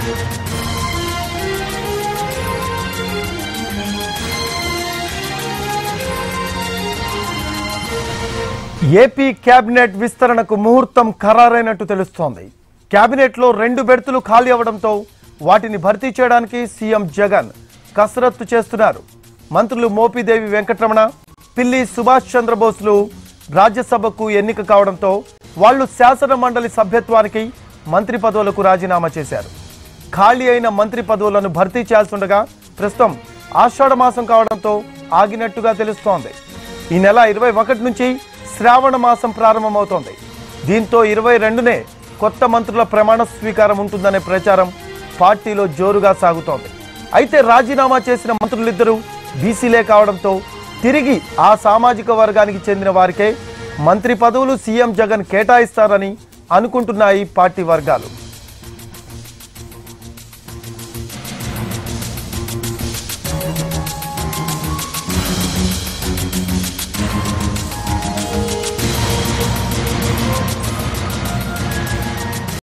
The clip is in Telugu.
ఏపీ కేబినెట్ విస్తరణకు ముహూర్తం ఖరారైనట్టు తెలుస్తోంది కేబినెట్లో రెండు బెర్తులు ఖాళీ అవడంతో వాటిని భర్తీ చేయడానికి సీఎం జగన్ కసరత్తు చేస్తున్నారు మంత్రులు మోపిదేవి వెంకటరమణ పిల్లి సుభాష్ చంద్రబోస్లు రాజ్యసభకు ఎన్నిక కావడంతో వాళ్ళు శాసన మండలి సభ్యత్వానికి మంత్రి పదవులకు రాజీనామా చేశారు ఖాళీ అయిన మంత్రి పదవులను భర్తీ చేయాల్సిండగా ప్రస్తుతం ఆషాఢ మాసం కావడంతో ఆగినట్టుగా తెలుస్తోంది ఈ నెల ఇరవై ఒకటి నుంచి శ్రావణ మాసం ప్రారంభమవుతోంది దీంతో ఇరవై రెండునే కొత్త మంత్రుల ప్రమాణ స్వీకారం ఉంటుందనే ప్రచారం పార్టీలో జోరుగా సాగుతోంది అయితే రాజీనామా చేసిన మంత్రులిద్దరూ బీసీలే కావడంతో తిరిగి ఆ సామాజిక వర్గానికి చెందిన వారికే మంత్రి పదవులు సీఎం జగన్ కేటాయిస్తారని అనుకుంటున్నాయి పార్టీ వర్గాలు